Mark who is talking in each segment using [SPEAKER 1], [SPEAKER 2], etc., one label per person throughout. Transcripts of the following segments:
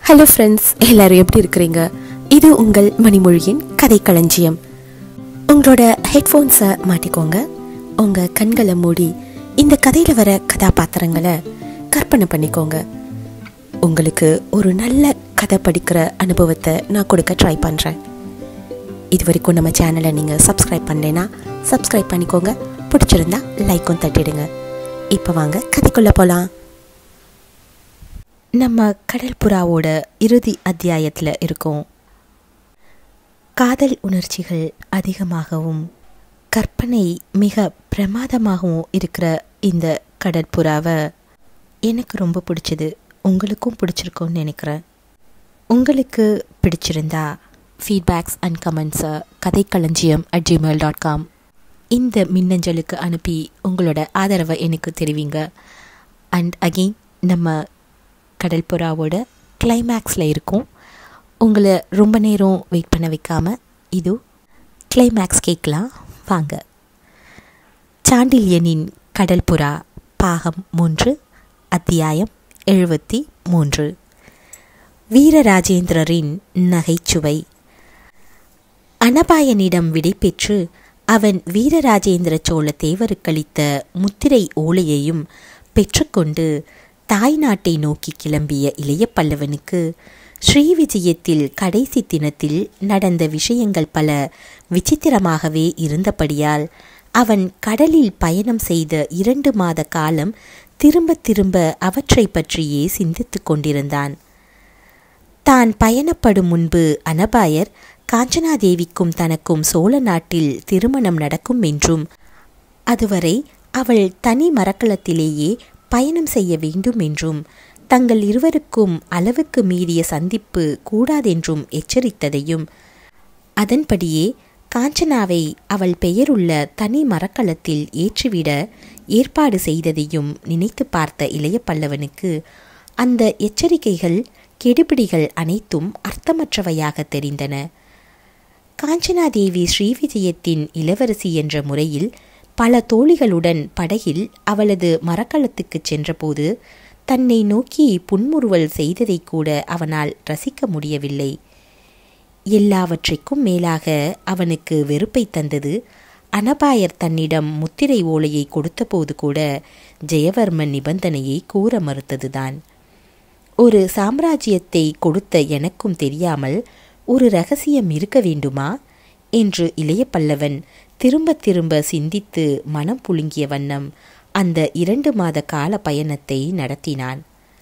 [SPEAKER 1] hello friends எல்லாரும் எப்படி இருக்கிறீங்க இது உங்கள் மணிமொழியின் கதை களஞ்சியம் உங்களோட ஹெட்ஃபோன்ஸை மாட்டிக்கோங்க உங்கள் கண்களை மூடி இந்த கதையில் வர கதாபாத்திரங்களை கற்பனை பண்ணிக்கோங்க உங்களுக்கு ஒரு நல்ல கதை படிக்கிற அனுபவத்தை நான் கொடுக்க ட்ரை பண்ணுறேன் இது வரைக்கும் நம்ம சேனலை நீங்கள் சப்ஸ்கிரைப் பண்ணலைன்னா சப்ஸ்கிரைப் பண்ணிக்கோங்க பிடிச்சிருந்தா லைக்கும் தட்டிடுங்க இப்போ வாங்க கதைக்குள்ளே போகலாம் நம்ம கடல் புறாவோட இறுதி அத்தியாயத்தில் இருக்கோம் காதல் உணர்ச்சிகள் அதிகமாகவும் கற்பனை மிக பிரமாதமாகவும் இருக்கிற இந்த கடற்புறாவை எனக்கு ரொம்ப பிடிச்சது உங்களுக்கும் பிடிச்சிருக்கும்னு நினைக்கிறேன் உங்களுக்கு பிடிச்சிருந்தா ஃபீட்பேக்ஸ் அண்ட் கமெண்ட்ஸை கதைக்களஞ்சியம் அட் ஜிமெயில் டாட் காம் இந்த மின்னஞ்சலுக்கு அனுப்பி உங்களோட ஆதரவை எனக்கு தெரிவிங்க அண்ட் அகெயின் நம்ம கடல்புறாவோட கிளைமேக்ஸில் இருக்கும் உங்களை ரொம்ப நேரம் வெயிட் பண்ண வைக்காம இது கிளைமேக்ஸ் கேட்கலாம் வாங்க சாண்டில்யனின் கடல்புறா பாகம் மூன்று அத்தியாயம் எழுபத்தி மூன்று வீரராஜேந்திரரின் நகைச்சுவை அனபாயனிடம் விடைபெற்று அவன் வீரராஜேந்திர சோழ தேவருக்களித்த முத்திரை ஓலையையும் பெற்றுக்கொண்டு தாய் நாட்டை நோக்கி கிளம்பிய இளைய பல்லவனுக்கு ஸ்ரீவிஜயத்தில் கடைசி தினத்தில் நடந்த விஷயங்கள் பல விசித்திரமாகவே இருந்தபடியால் அவன் கடலில் பயணம் செய்த இரண்டு மாத காலம் திரும்ப திரும்ப அவற்றை பற்றியே சிந்தித்துக் கொண்டிருந்தான் தான் பயணப்படும் முன்பு அனபாயர் காஞ்சனாதேவிக்கும் தனக்கும் சோழ நாட்டில் திருமணம் நடக்கும் என்றும் அதுவரை அவள் தனி மரக்கலத்திலேயே பயணம் செய்ய வேண்டும் என்றும் தங்கள் இருவருக்கும் அளவுக்கு மீறிய சந்திப்பு கூடாதென்றும் எச்சரித்ததையும் அதன்படியே காஞ்சனாவை அவள் பெயருள்ள தனி மரக்கலத்தில் ஏற்றிவிட ஏற்பாடு செய்ததையும் நினைத்து பார்த்த இளைய பல்லவனுக்கு அந்த எச்சரிக்கைகள் கெடுபிடிகள் அனைத்தும் அர்த்தமற்றவையாக தெரிந்தன காஞ்சனாதேவி ஸ்ரீவிஜயத்தின் இளவரசி என்ற முறையில் பல தோழிகளுடன் படகில் அவளது மரக்கலத்துக்குச் சென்றபோது தன்னை நோக்கி புன்முறுவல் செய்ததை கூட அவனால் ரசிக்க முடியவில்லை எல்லாவற்றிற்கும் மேலாக அவனுக்கு வெறுப்பை தந்தது அனபாயர் தன்னிடம் முத்திரை ஓலையை கொடுத்தபோது கூட ஜெயவர்மன் நிபந்தனையை கூற மறுத்ததுதான் ஒரு சாம்ராஜ்யத்தை கொடுத்த எனக்கும் தெரியாமல் ஒரு ரகசியம் இருக்க வேண்டுமா என்று இளைய பல்லவன் திரும்ப திரும்ப சிந்தித்து மனம் புழுங்கிய வண்ணம் அந்த இரண்டு மாத கால பயணத்தை நடத்தினான்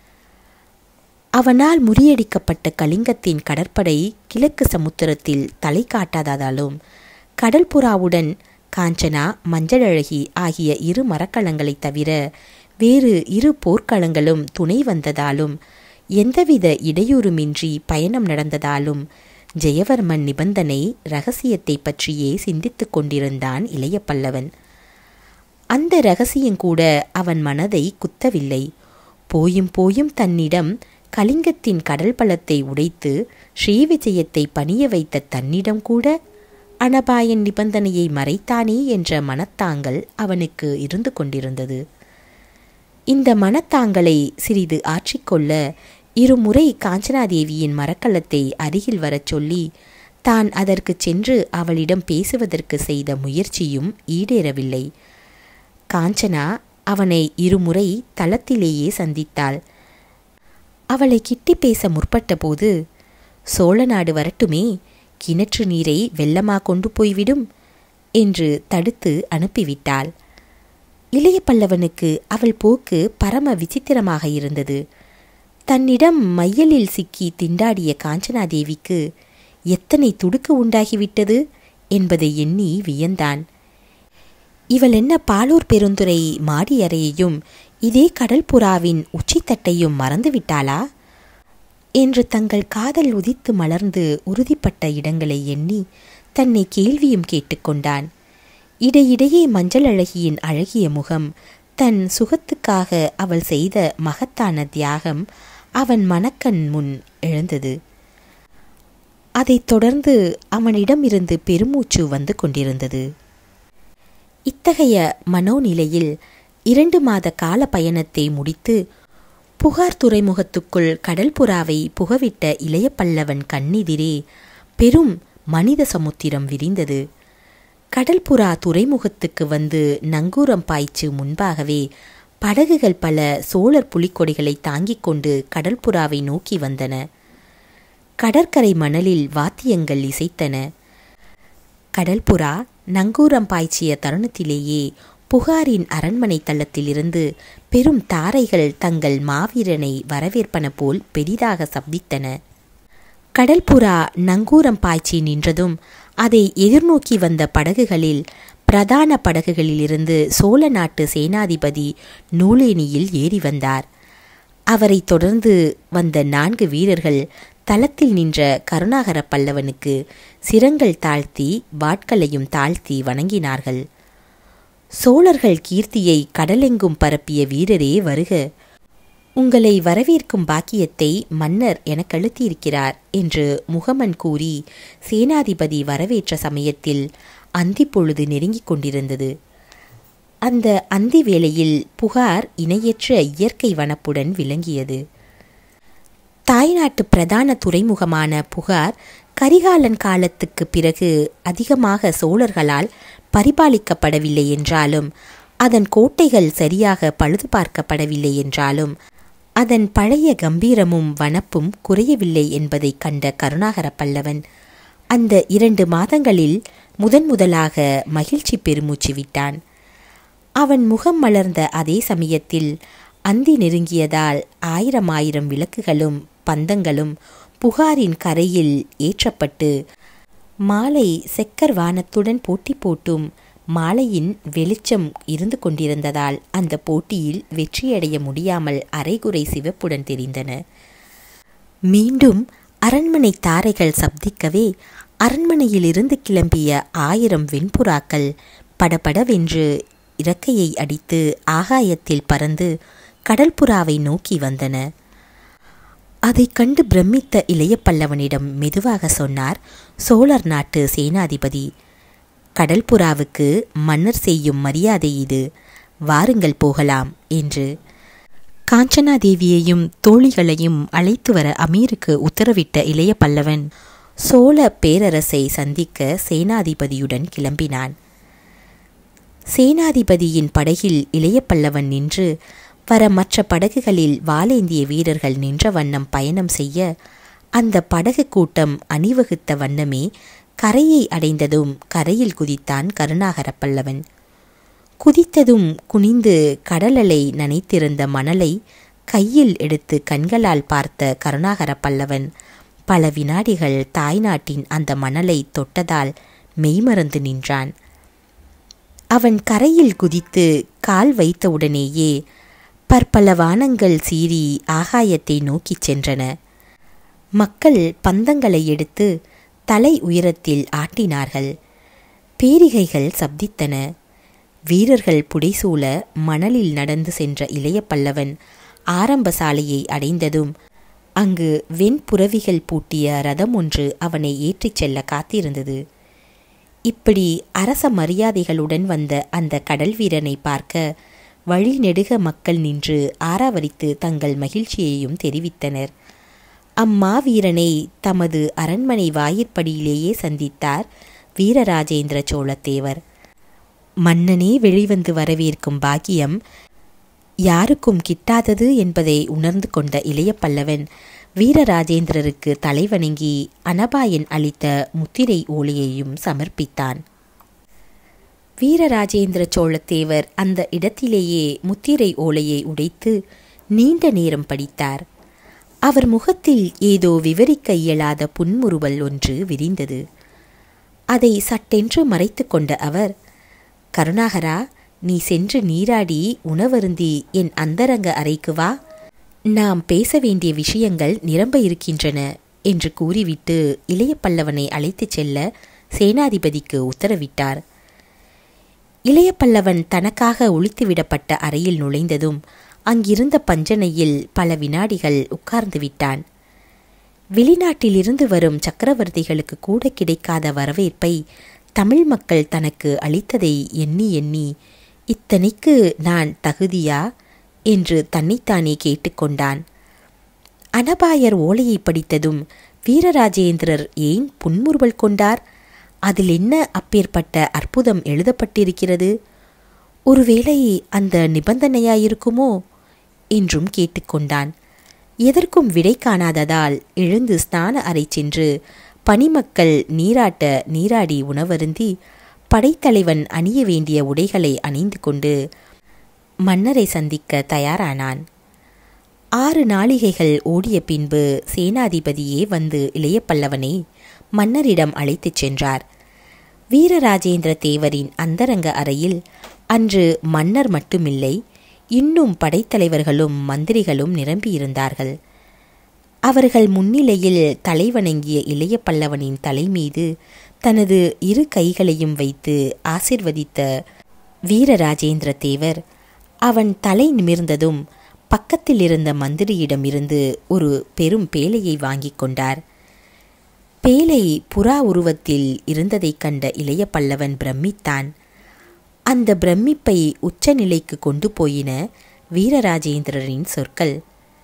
[SPEAKER 1] அவனால் முறியடிக்கப்பட்ட கலிங்கத்தின் கடற்படை கிழக்கு சமுத்திரத்தில் தலை காட்டாததாலும் கடல்புறாவுடன் காஞ்சனா மஞ்சளழகி ஆகிய இரு மரக்கலங்களைத் தவிர வேறு இரு போர்க்களங்களும் துணை வந்ததாலும் எந்தவித இடையூறுமின்றி பயணம் நடந்ததாலும் ஜெயவர்மன் நிபந்தனை ரகசியத்தை பற்றியே சிந்தித்துக் கொண்டிருந்தான் இளைய பல்லவன் அந்த ரகசியங்கூட அவன் மனதை குத்தவில்லை போயும் போயும் தன்னிடம் கலிங்கத்தின் கடல் பலத்தை உடைத்து ஸ்ரீவிஜயத்தை பணிய வைத்த தன்னிடம் கூட அனபாயன் நிபந்தனையை மறைத்தானே என்ற மனத்தாங்கல் அவனுக்கு இருந்து கொண்டிருந்தது இந்த மனத்தாங்கலை சிறிது ஆற்றிக்கொள்ள இருமுறை காஞ்சனாதேவியின் மரக்கலத்தை அருகில் வரச் சொல்லி தான் அதற்கு சென்று அவளிடம் பேசுவதற்கு செய்த முயற்சியும் ஈடேறவில்லை காஞ்சனா அவனை இருமுறை தளத்திலேயே சந்தித்தாள் அவளை கிட்டி பேச முற்பட்டபோது சோழ நாடு வரட்டுமே கிணற்று நீரை வெள்ளமா கொண்டு போய்விடும் என்று தடுத்து அனுப்பிவிட்டாள் இளைய பல்லவனுக்கு அவள் போக்கு பரம விசித்திரமாக இருந்தது தன்னிடம் மையலில் சிக்கி திண்டாடிய காஞ்சனாதேவிக்கு எத்தனை துடுக்கு உண்டாகிவிட்டது என்பதை எண்ணி வியந்தான் இவள் என்ன பாலூர் பெருந்துறை மாடி அறையையும் இதே கடல்புறாவின் உச்சித்தட்டையும் மறந்துவிட்டாளா என்று தங்கள் காதல் உதித்து மலர்ந்து உறுதிப்பட்ட இடங்களை எண்ணி தன்னை கேள்வியும் கேட்டுக்கொண்டான் இடையிடையே மஞ்சள் அழகியின் அழகிய முகம் தன் சுகத்துக்காக அவள் செய்த மகத்தான தியாகம் அவன் மனக்கண் முன் எழுந்தது அதைத் தொடர்ந்து அவனிடமிருந்து பெருமூச்சு வந்து கொண்டிருந்தது இத்தகைய மனோநிலையில் இரண்டு மாத கால பயணத்தை முடித்து புகார் துறைமுகத்துக்குள் கடல் புறாவை புகவிட்ட இளைய பல்லவன் கண்ணெதிரே பெரும் மனித சமுத்திரம் விரிந்தது கடல்புறா துறைமுகத்துக்கு வந்து நங்கூரம் பாய்ச்சு முன்பாகவே படகுகள் பல சோழர் புலிக்கொடிகளை தாங்கிக் கொண்டு கடல்புறாவை நோக்கி வந்தன கடற்கரை மணலில் வாத்தியங்கள் இசைத்தன கடல்புறா நங்கூரம் பாய்ச்சிய தருணத்திலேயே புகாரின் அரண்மனை தளத்திலிருந்து பெரும் தாரைகள் தங்கள் மாவீரனை வரவேற்பன போல் பெரிதாக சப்தித்தன கடல்புறா நங்கூரம் பாய்ச்சி நின்றதும் அதை எதிர்நோக்கி வந்த படகுகளில் பிரதான படகுகளிலிருந்து சோழ நாட்டு சேனாதிபதி நூலேனியில் ஏறி வந்தார் அவரை தொடர்ந்து வந்த நான்கு வீரர்கள் தளத்தில் நின்ற கருணாகர பல்லவனுக்கு சிரங்கள் தாழ்த்தி வாட்களையும் தாழ்த்தி வணங்கினார்கள் சோழர்கள் கீர்த்தியை கடலெங்கும் பரப்பிய வீரரே வருக உங்களை வரவேற்கும் பாக்கியத்தை மன்னர் எனக்கு அழுத்தியிருக்கிறார் என்று முகமன் கூறி சேனாதிபதி வரவேற்ற சமயத்தில் அந்தி பொழுது நெருங்கிக் கொண்டிருந்தது அந்த அந்தி வேளையில் புகார் இணையற்ற இயற்கை வனப்புடன் விளங்கியது தாய்நாட்டு பிரதான துறைமுகமான புகார் கரிகாலன் காலத்துக்கு பிறகு அதிகமாக சோழர்களால் பரிபாலிக்கப்படவில்லை என்றாலும் அதன் கோட்டைகள் சரியாக பழுது பார்க்கப்படவில்லை என்றாலும் அதன் பழைய கம்பீரமும் வனப்பும் குறையவில்லை என்பதை கண்ட கருணாகர பல்லவன் அந்த இரண்டு மாதங்களில் முதன் முதலாக மகிழ்ச்சி பெருமூச்சு விட்டான் அவன் முகம் மலர்ந்த அதே சமயத்தில் அந்தி நெருங்கியதால் ஆயிரம் ஆயிரம் விளக்குகளும் பந்தங்களும் புகாரின் கரையில் ஏற்றப்பட்டு மாலை செக்கர் வானத்துடன் போட்டி போட்டும் மாலையின் வெளிச்சம் இருந்து கொண்டிருந்ததால் அந்த போட்டியில் வெற்றியடைய முடியாமல் அரைகுறை சிவப்புடன் தெரிந்தன மீண்டும் அரண்மனை தாரைகள் சப்திக்கவே அரண்மனையிலிருந்து கிளம்பிய ஆயிரம் வெண்புறாக்கள் படபடவென்று இறக்கையை அடித்து ஆகாயத்தில் பறந்து கடல்புறாவை நோக்கி வந்தன அதைக் கண்டு பிரமித்த இளைய பல்லவனிடம் மெதுவாக சொன்னார் சோழர் நாட்டு சேனாதிபதி கடல்புறாவுக்கு மன்னர் செய்யும் மரியாதை இது வாருங்கள் போகலாம் என்று காஞ்சனாதேவியையும் தோழிகளையும் அழைத்து வர அமீருக்கு உத்தரவிட்ட இளைய பல்லவன் சோழ பேரரசை சந்திக்க சேனாதிபதியுடன் கிளம்பினான் சேனாதிபதியின் படகில் இளைய பல்லவன் நின்று வர மற்ற படகுகளில் வாளேந்திய வீரர்கள் நின்ற வண்ணம் பயணம் செய்ய அந்த படகு கூட்டம் அணிவகுத்த வண்ணமே கரையை அடைந்ததும் கரையில் குதித்தான் கருணாகர பல்லவன் குதித்ததும் குனிந்து கடலலை நனைத்திருந்த மணலை கையில் எடுத்து கண்களால் பார்த்த கருணாகர பல்லவன் பல வினாடிகள் தாய்நாட்டின் அந்த மணலை தொட்டதால் மெய்மறந்து நின்றான் அவன் கரையில் குதித்து கால் வைத்தவுடனேயே பற்பல வானங்கள் சீறி ஆகாயத்தை நோக்கிச் சென்றன மக்கள் பந்தங்களை எடுத்து தலை உயரத்தில் ஆட்டினார்கள் பேரிகைகள் சப்தித்தன வீரர்கள் புடைசூழ மணலில் நடந்து சென்ற இளைய பல்லவன் ஆரம்ப சாலையை அடைந்ததும் அங்கு வெண்புறவிகள் பூட்டிய ரதம் ஒன்று அவனை ஏற்றிச் செல்ல காத்திருந்தது இப்படி அரச மரியாதைகளுடன் வந்த அந்த கடல் வீரனை பார்க்க வழி நெடுக மக்கள் நின்று ஆராவரித்து தங்கள் மகிழ்ச்சியையும் தெரிவித்தனர் அம்மாவீரனை தமது அரண்மனை வாயிற்படியிலேயே சந்தித்தார் வீரராஜேந்திர சோழத்தேவர் மன்னனே வெளிவந்து வரவேற்கும் பாக்கியம் யாருக்கும் கிட்டாதது என்பதை உணர்ந்து கொண்ட இளைய பல்லவன் வீரராஜேந்திரருக்கு தலைவணங்கி அனபாயன் அளித்த முத்திரை ஓலையையும் சமர்ப்பித்தான் வீரராஜேந்திர சோழத்தேவர் அந்த இடத்திலேயே முத்திரை ஓலையை உடைத்து நீண்ட நேரம் படித்தார் அவர் முகத்தில் ஏதோ விவரிக்க இயலாத புன்முறுவல் ஒன்று விரிந்தது அதை சட்டென்று மறைத்து கொண்ட அவர் கருணாகரா நீ சென்று நீராடி உணவருந்தி என் அந்தரங்க அறைக்கு வா நாம் பேச வேண்டிய விஷயங்கள் நிரம்ப இருக்கின்றன என்று கூறிவிட்டு இளைய பல்லவனை அழைத்துச் செல்ல சேனாதிபதிக்கு உத்தரவிட்டார் இளைய பல்லவன் தனக்காக ஒழித்துவிடப்பட்ட அறையில் நுழைந்ததும் அங்கிருந்த பஞ்சனையில் பல வினாடிகள் உட்கார்ந்து விட்டான் வெளிநாட்டிலிருந்து வரும் சக்கரவர்த்திகளுக்கு கூட கிடைக்காத வரவேற்பை தமிழ் மக்கள் தனக்கு அளித்ததை எண்ணி எண்ணி இத்தனைக்கு நான் தகுதியா என்று தன்னைத்தானே கேட்டுக்கொண்டான் அனபாயர் ஓலையை படித்ததும் வீரராஜேந்திரர் ஏன் புன்முறுவல் கொண்டார் அதில் என்ன அப்பேற்பட்ட அற்புதம் எழுதப்பட்டிருக்கிறது ஒருவேளை அந்த நிபந்தனையாயிருக்குமோ என்றும் கேட்டுக்கொண்டான் எதற்கும் விடை காணாததால் எழுந்து ஸ்நான அறை சென்று பனிமக்கள் நீராட்ட நீராடி உணவருந்தி படைத்தலைவன் அணிய வேண்டிய உடைகளை அணிந்து கொண்டு மன்னரை சந்திக்க தயாரானான் ஆறு நாளிகைகள் ஓடிய பின்பு சேனாதிபதியே வந்து இளைய பல்லவனை மன்னரிடம் அழைத்துச் சென்றார் வீரராஜேந்திர தேவரின் அந்தரங்க அறையில் அன்று மன்னர் மட்டுமில்லை இன்னும் படைத்தலைவர்களும் மந்திரிகளும் நிரம்பியிருந்தார்கள் அவர்கள் முன்னிலையில் தலைவணங்கிய இளைய பல்லவனின் தலைமீது தனது இரு கைகளையும் வைத்து ஆசிர்வதித்த வீரராஜேந்திர தேவர் அவன் தலை நிமிர்ந்ததும் பக்கத்தில் இருந்த மந்திரியிடமிருந்து ஒரு பெரும் பேழையை வாங்கிக் கொண்டார் பேலை புறா உருவத்தில் இருந்ததைக் கண்ட இளைய பல்லவன் பிரமித்தான் அந்த பிரமிப்பை உச்சநிலைக்கு கொண்டு போயின வீரராஜேந்திரரின் சொற்கள்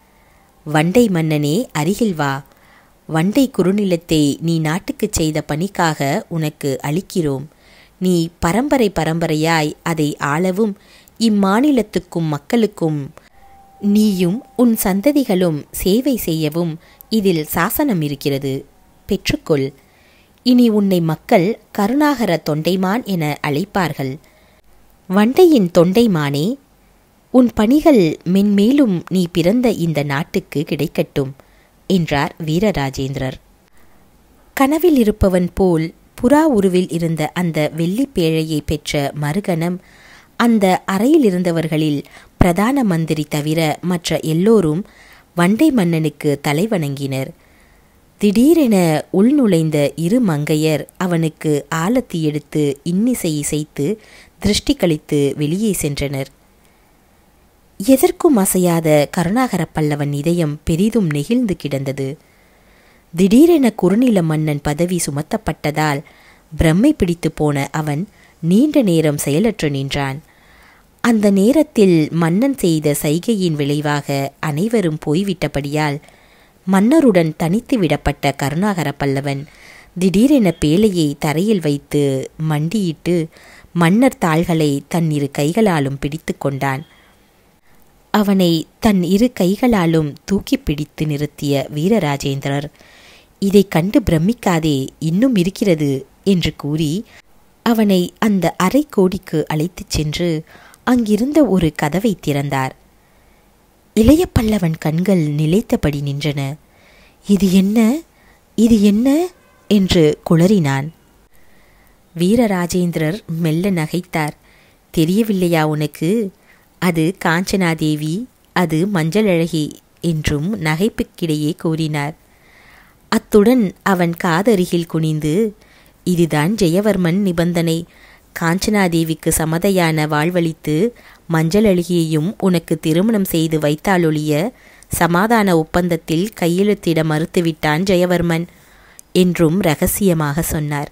[SPEAKER 1] வண்டை மன்னனே அருகில் வா வண்டை குறுநிலத்தை நீ நாட்டுக்குச் செய்த பணிக்காக உனக்கு அளிக்கிறோம் நீ பரம்பரை பரம்பரையாய் அதை ஆளவும் இம்மாநிலத்துக்கும் மக்களுக்கும் நீயும் உன் சந்ததிகளும் சேவை செய்யவும் இதில் சாசனம் இருக்கிறது பெற்றுக்கொள் இனி உன்னை மக்கள் கருணாகர தொண்டைமான் என அழைப்பார்கள் வண்டையின் தொண்டைமானே உன் பணிகள் மென்மேலும் நீ பிறந்த இந்த நாட்டுக்கு கிடைக்கட்டும் என்றார் வீரராஜேந்திரர் கனவில் இருப்பவன் போல் புறா உருவில் இருந்த அந்த வெள்ளிப் பேழையை பெற்ற மறுகணம் அந்த அறையில் இருந்தவர்களில் பிரதான மந்திரி தவிர மற்ற எல்லோரும் வண்டை மன்னனுக்கு தலைவணங்கினர் திடீரென உள்நுழைந்த இரு மங்கையர் அவனுக்கு ஆலத்தி எடுத்து இன்னிசை இசைத்து திருஷ்டி கழித்து வெளியே சென்றனர் எதற்கும் அசையாத கருணாகர பல்லவன் இதயம் பெரிதும் நெகிழ்ந்து கிடந்தது திடீரென குறுநில மன்னன் பதவி சுமத்தப்பட்டதால் பிரம்மை பிடித்து போன அவன் நீண்ட நேரம் செயலற்று நின்றான் அந்த நேரத்தில் மன்னன் செய்த சைகையின் விளைவாக அனைவரும் போய்விட்டபடியால் மன்னருடன் தனித்து விடப்பட்ட கருணாகர பல்லவன் திடீரென பேழையை தரையில் வைத்து மண்டியிட்டு மன்னர் தாள்களை தன் இரு கைகளாலும் பிடித்து கொண்டான் அவனை தன் இரு கைகளாலும் தூக்கி பிடித்து நிறுத்திய வீரராஜேந்திரர் இதை கண்டு பிரமிக்காதே இன்னும் இருக்கிறது என்று கூறி அவனை அந்த அரை கோடிக்கு அழைத்துச் சென்று அங்கிருந்த ஒரு கதவை திறந்தார் இளைய பல்லவன் கண்கள் நிலைத்தபடி நின்றன இது என்ன இது என்ன என்று குளறினான் வீரராஜேந்திரர் மெல்ல நகைத்தார் தெரியவில்லையா உனக்கு அது காஞ்சனாதேவி அது மஞ்சளழகி என்றும் நகைப்புக்கிடையே கூறினார் அத்துடன் அவன் காதருகில் குனிந்து இதுதான் ஜெயவர்மன் நிபந்தனை காஞ்சனாதேவிக்கு சமதையான வாழ்வளித்து மஞ்சள் அழுகியையும் உனக்கு திருமணம் செய்து வைத்தாலொழிய சமாதான ஒப்பந்தத்தில் கையெழுத்திட மறுத்துவிட்டான் ஜெயவர்மன் என்றும் ரகசியமாக சொன்னார்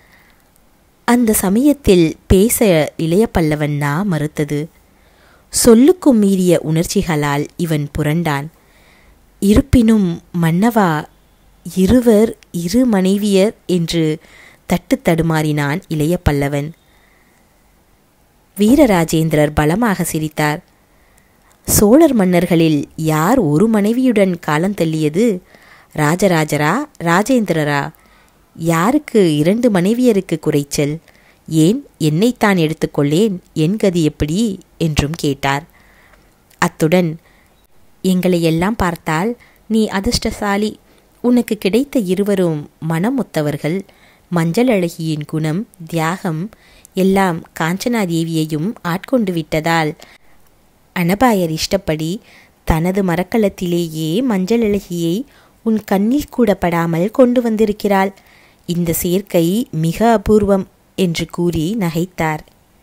[SPEAKER 1] அந்த சமயத்தில் பேச இளைய பல்லவன் நா மறுத்தது சொல்லுக்கும் மீறிய உணர்ச்சிகளால் இவன் புரண்டான் இருப்பினும் மன்னவா இருவர் இரு மனைவியர் என்று தட்டு தடுமாறினான் இளைய பல்லவன் வீரராஜேந்திரர் பலமாக சிரித்தார் சோழர் மன்னர்களில் யார் ஒரு மனைவியுடன் காலம் தள்ளியது ராஜராஜரா ராஜேந்திரரா யாருக்கு இரண்டு மனைவியருக்கு குறைச்சல் ஏன் என்னைத்தான் எடுத்துக்கொள்ளேன் என் கதி எப்படி என்றும் கேட்டார் அத்துடன் எங்களை எல்லாம் பார்த்தால் நீ அதிர்ஷ்டசாலி உனக்கு கிடைத்த இருவரும் மனமொத்தவர்கள் மஞ்சள் அழகியின் குணம் தியாகம் எல்லாம் காஞ்சனாதேவியையும் ஆட்கொண்டு விட்டதால் அனபாயர் இஷ்டப்படி தனது மரக்கலத்திலேயே மஞ்சள் அழகியை உன் கண்ணில் கூட படாமல் கொண்டு வந்திருக்கிறாள் இந்த சேர்க்கை மிக அபூர்வம் என்று கூறி நகைத்தார்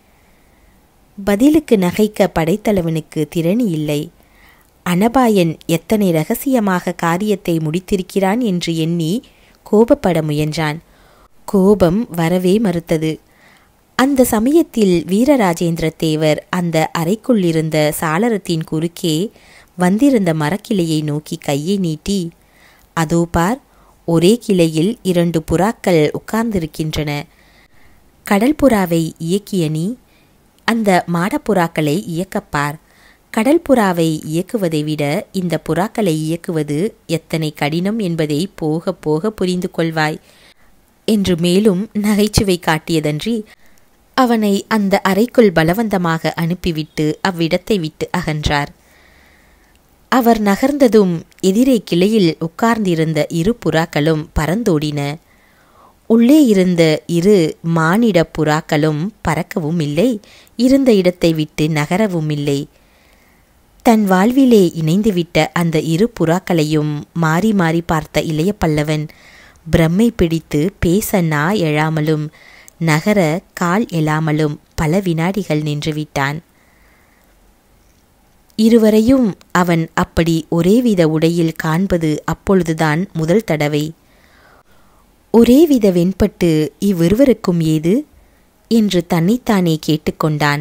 [SPEAKER 1] பதிலுக்கு நகைக்க படைத்தலைவனுக்கு திறனி இல்லை அனபாயன் எத்தனை ரகசியமாக காரியத்தை முடித்திருக்கிறான் என்று எண்ணி கோபப்பட முயன்றான் கோபம் வரவே மறுத்தது அந்த சமயத்தில் வீரராஜேந்திர தேவர் அந்த அறைக்குள் இருந்த சாளரத்தின் குறுக்கே வந்திருந்த மரக்கிளையை நோக்கி கையை நீட்டி அதோ பார் ஒரே கிளையில் இரண்டு புறாக்கள் உட்கார்ந்திருக்கின்றன கடல் புறாவை இயக்கிய நீ அந்த மாடப்புறாக்களை இயக்கப்பார் கடல் புறாவை இயக்குவதை விட இந்த புறாக்களை இயக்குவது எத்தனை கடினம் என்பதை போக போக புரிந்து கொள்வாய் என்று மேலும் நகைச்சுவை காட்டியதன்றி அவனை அந்த அறைக்குள் பலவந்தமாக அனுப்பிவிட்டு அவ்விடத்தை விட்டு அகன்றார் அவர் நகர்ந்ததும் எதிரே கிளையில் உட்கார்ந்திருந்த இரு புறாக்களும் பறந்தோடின உள்ளே இருந்த இரு மானிட புறாக்களும் பறக்கவும் இல்லை இருந்த இடத்தை விட்டு நகரவும் இல்லை தன் வாழ்விலே இணைந்துவிட்ட அந்த இரு புறாக்களையும் மாறி மாறி பார்த்த இளைய பல்லவன் பிரம்மை பிடித்து பேச நா எழாமலும் நகர கால் எழாமலும் பல வினாடிகள் நின்றுவிட்டான் இருவரையும் அவன் அப்படி ஒரேவித உடையில் காண்பது அப்பொழுதுதான் முதல் தடவை ஒரேவித வெண்பட்டு இவ்விருவருக்கும் ஏது என்று தன்னைத்தானே கேட்டுக்கொண்டான்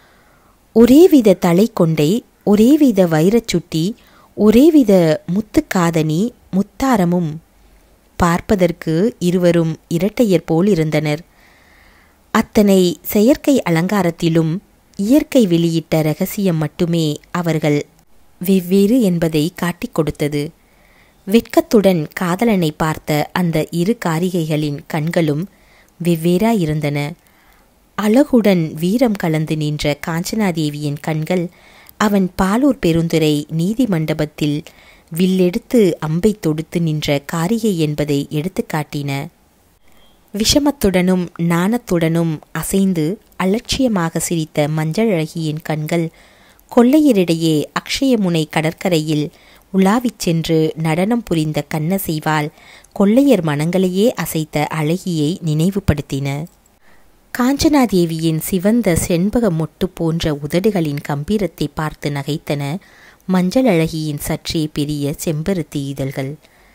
[SPEAKER 1] ஒரேவித தலை கொண்டை ஒரேவித வைரச் சுட்டி ஒரேவித முத்துக்காதணி முத்தாரமும் பார்ப்பதற்கு இருவரும் இரட்டையர் போல் இருந்தனர் அத்தனை செயற்கை அலங்காரத்திலும் இயற்கை வெளியிட்ட ரகசியம் மட்டுமே அவர்கள் வெவ்வேறு என்பதை காட்டிக் கொடுத்தது வெட்கத்துடன் காதலனை பார்த்த அந்த இரு காரிகைகளின் கண்களும் வெவ்வேறாயிருந்தன அழகுடன் வீரம் கலந்து நின்ற காஞ்சனாதேவியின் கண்கள் அவன் பாலூர் பெருந்துரை நீதி மண்டபத்தில் வில்லெடுத்து அம்பை தொடுத்து நின்ற காரிகை என்பதை எடுத்துக்காட்டின விஷமத்துடனும் நாணத்துடனும் அசைந்து அலட்சியமாக சிரித்த மஞ்சள் அழகியின் கண்கள் கொள்ளையரிடையே அக்ஷயமுனை கடற்கரையில் உலாவிச் சென்று நடனம் புரிந்த கண்ணசைவால் கொள்ளையர் மனங்களையே அசைத்த அழகியை நினைவுபடுத்தின காஞ்சனாதேவியின் சிவந்த செண்பக மொட்டு போன்ற உதடுகளின் கம்பீரத்தை பார்த்து நகைத்தன மஞ்சள் அழகியின் சற்றே பெரிய செம்பருத்தி இதழ்கள்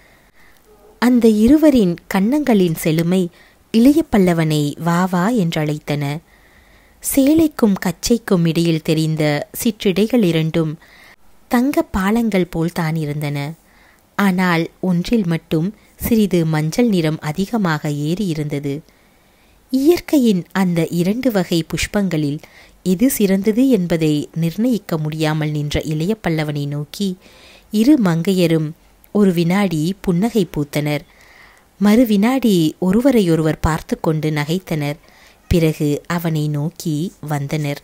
[SPEAKER 1] அந்த இருவரின் கன்னங்களின் செழுமை இளைய பல்லவனை வா வா என்றழைத்தன சேலைக்கும் கச்சைக்கும் இடையில் தெரிந்த சிற்றிடைகள் இரண்டும் தங்க பாலங்கள் போல்தான் இருந்தன ஆனால் ஒன்றில் மட்டும் சிறிது மஞ்சள் நிறம் அதிகமாக ஏறி இருந்தது இயற்கையின் அந்த இரண்டு வகை புஷ்பங்களில் எது சிறந்தது என்பதை நிர்ணயிக்க முடியாமல் நின்ற இளைய பல்லவனை நோக்கி இரு மங்கையரும் ஒரு வினாடி புன்னகை பூத்தனர் மறு வினாடி ஒருவரையொருவர் பார்த்து கொண்டு நகைத்தனர் பிறகு அவனை நோக்கி வந்தனர்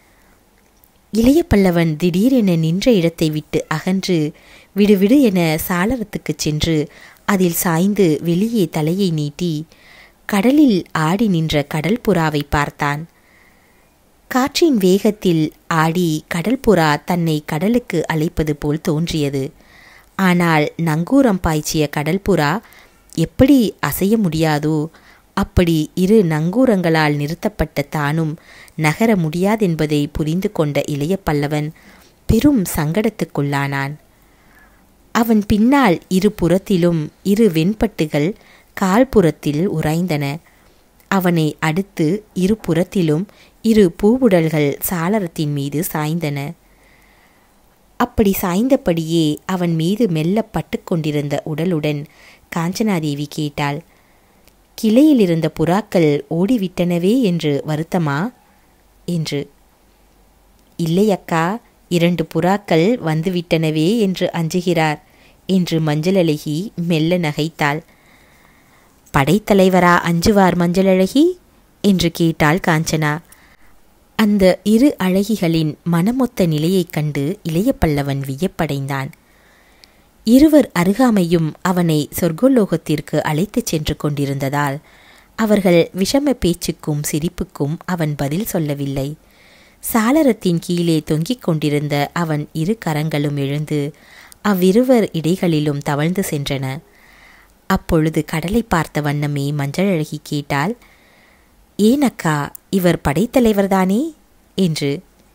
[SPEAKER 1] இளைய பல்லவன் திடீரென நின்ற இடத்தை விட்டு அகன்று விடுவிடு என சாளரத்துக்குச் சென்று அதில் சாய்ந்து வெளியே தலையை நீட்டி கடலில் ஆடி நின்ற கடல் புறாவை பார்த்தான் காற்றின் வேகத்தில் ஆடி கடல் புறா தன்னை கடலுக்கு அழைப்பது போல் தோன்றியது ஆனால் நங்கூரம் பாய்ச்சிய கடல் புறா எப்படி அசைய முடியாதோ அப்படி இரு நங்கூரங்களால் நிறுத்தப்பட்ட தானும் நகர முடியாதென்பதை புரிந்து கொண்ட இளைய பல்லவன் பெரும் சங்கடத்துக்குள்ளானான் அவன் பின்னால் இரு புறத்திலும் இரு வெண்பட்டுகள் கால்புறத்தில் உராய்ந்தன அவனை அடுத்து இரு புறத்திலும் இரு பூவுடல்கள் சாளரத்தின் மீது சாய்ந்தன அப்படி சாய்ந்தபடியே அவன் மீது மெல்ல பட்டுக்கொண்டிருந்த உடலுடன் காஞ்சனாதேவி கேட்டாள் கிளையில் இருந்த புறாக்கள் ஓடிவிட்டனவே என்று வருத்தமா என்று இல்லை அக்கா இரண்டு புறாக்கள் வந்துவிட்டனவே என்று அஞ்சுகிறார் என்று மஞ்சளழகி மெல்ல நகைத்தாள் படைத்தலைவரா அஞ்சுவார் மஞ்சளழகி என்று கேட்டாள் காஞ்சனா அந்த இரு அழகிகளின் மனமொத்த நிலையைக் கண்டு இளைய பல்லவன் வியப்படைந்தான் இருவர் அருகாமையும் அவனை சொர்க்கலோகத்திற்கு அழைத்துச் சென்று கொண்டிருந்ததால் அவர்கள் விஷம பேச்சுக்கும் சிரிப்புக்கும் அவன் பதில் சொல்லவில்லை சாளரத்தின் கீழே தொங்கிக் கொண்டிருந்த அவன் இரு கரங்களும் எழுந்து அவ்விருவர் இடைகளிலும் தவழ்ந்து சென்றன அப்பொழுது கடலை பார்த்த வண்ணமே மஞ்சளழகி கேட்டால் ஏனக்கா இவர் படைத்தலைவர்தானே என்று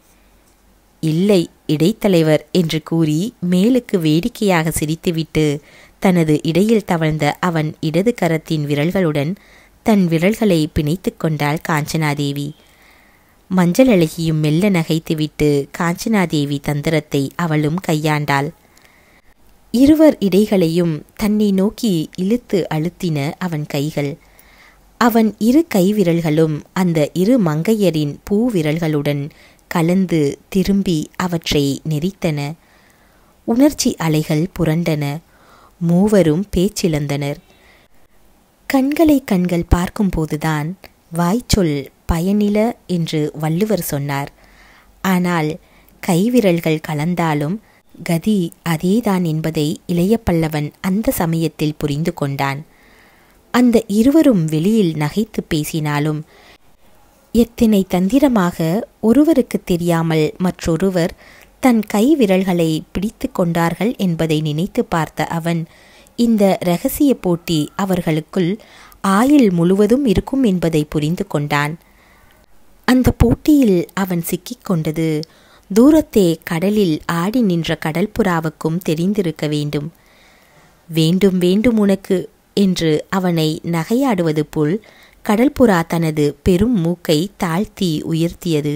[SPEAKER 1] இல்லை இடைத்தலைவர் என்று கூறி மேலுக்கு வேடிக்கையாக சிரித்துவிட்டு தனது இடையில் தவழ்ந்த அவன் இடது கரத்தின் விரல்களுடன்
[SPEAKER 2] தன் விரல்களை பிணைத்துக் கொண்டாள் காஞ்சனாதேவி மஞ்சள் அழகியும் மெல்ல நகைத்துவிட்டு காஞ்சனாதேவி தந்திரத்தை அவளும் கையாண்டாள் இருவர் இடைகளையும் தன்னை நோக்கி இழுத்து அழுத்தின அவன் கைகள் அவன் இரு கைவிரல்களும் அந்த இரு மங்கையரின் பூவிரல்களுடன் கலந்து திரும்பி அவற்றை நெறித்தன உணர்ச்சி அலைகள் புரண்டன மூவரும் பேச்சிழந்தனர் கண்களை கண்கள் பார்க்கும்போதுதான் வாய்ச்சொல் பயனில என்று வள்ளுவர் சொன்னார் ஆனால் கைவிரல்கள் கலந்தாலும் கதி அதேதான் என்பதை இளைய பல்லவன் அந்த சமயத்தில் புரிந்து கொண்டான் அந்த இருவரும் வெளியில் நகைத்து பேசினாலும் எத்தனை தந்திரமாக ஒருவருக்கு தெரியாமல் மற்றொருவர் தன் கை விரல்களை பிடித்து கொண்டார்கள் என்பதை நினைத்து பார்த்த அவன் இந்த இரகசிய போட்டி அவர்களுக்குள் ஆயுள் முழுவதும் இருக்கும் என்பதை புரிந்து கொண்டான் அந்த போட்டியில் அவன் சிக்கிக்கொண்டது தூரத்தே கடலில் ஆடி நின்ற கடல் புறாவுக்கும் தெரிந்திருக்க வேண்டும் வேண்டும் வேண்டும் உனக்கு என்று அவனை நகையாடுவது போல் கடல்புறா தனது பெரும் மூக்கை தாழ்த்தி உயர்த்தியது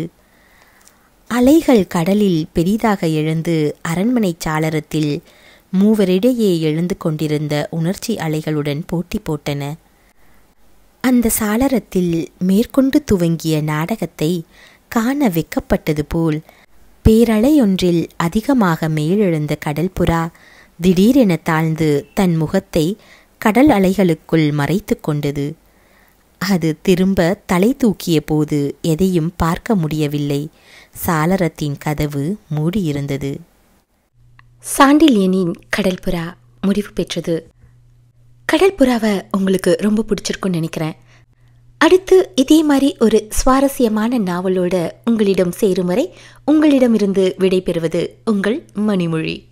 [SPEAKER 2] அலைகள் கடலில் பெரிதாக எழுந்து அரண்மனை சாளரத்தில் மூவரிடையே எழுந்து கொண்டிருந்த உணர்ச்சி அலைகளுடன் போட்டி போட்டன அந்த சாளரத்தில் மேற்கொண்டு துவங்கிய நாடகத்தை காண வெக்கப்பட்டது போல் பேரலையொன்றில் அதிகமாக மேலெழுந்த கடல்புறா திடீரென தாழ்ந்து தன் முகத்தை கடல் அலைகளுக்குள் மறைத்து கொண்டது அது திரும்ப தலை தூக்கிய போது எதையும் பார்க்க முடியவில்லை சாளரத்தின் கதவு மூடியிருந்தது
[SPEAKER 1] சாண்டில்யனின் கடல்புறா முடிவு பெற்றது கடல்புறாவை உங்களுக்கு ரொம்ப பிடிச்சிருக்குன்னு நினைக்கிறேன் அடுத்து இதே மாதிரி ஒரு சுவாரஸ்யமான நாவலோட உங்களிடம் சேரும் வரை உங்களிடமிருந்து விடைபெறுவது உங்கள் மணிமொழி